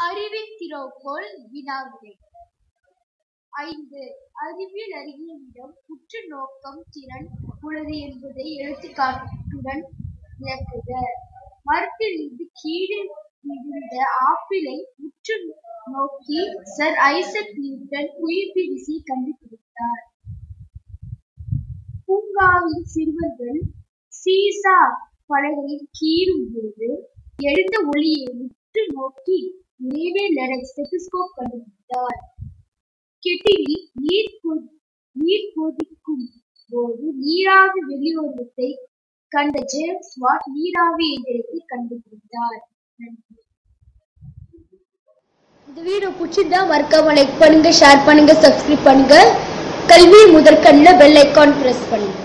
அறிவின் திறவுகோல் வினாவிடை ஐந்து அறிவியல் அறிஞரிடம் உற்று நோக்கம் திறன் உள்ளது என்பதை எடுத்துக்காட்டுடன் விளக்குக மரத்திலிருந்து கீழே விழுந்த ஆப்பிளை உற்று நோக்கி சர் ஐசக் நியூட்டன் உயிர்ப்பு விசை கண்டுபிடித்தார் பூங்காவில் சிறுவர்கள் சீசா பலகையில் கீறும் போது எழுந்த ஒளியை உற்று நோக்கி ரேவே ஸ்டெத்தஸ்கோப் கண்டுபிடித்தார் கெட்டிலில் நீர் கொ- நீர் கொதிக்கும் போது நீராவி வெளிவருவதை கண்ட ஜேம்ஸ் வாட் நீராவி எந்திரத்தை கண்டுபிடித்தார் நன்றி இந்த வீடியோ பிடிச்சிருந்தா மறக்காம லைக் பண்ணுங்க ஷேர் பண்ணுங்க சப்ஸ்கிரைப் பண்ணுங்க கல்வி முதற்கண்ணில் பெல் ஐக்கான் பிரஸ் பண்ணுங்க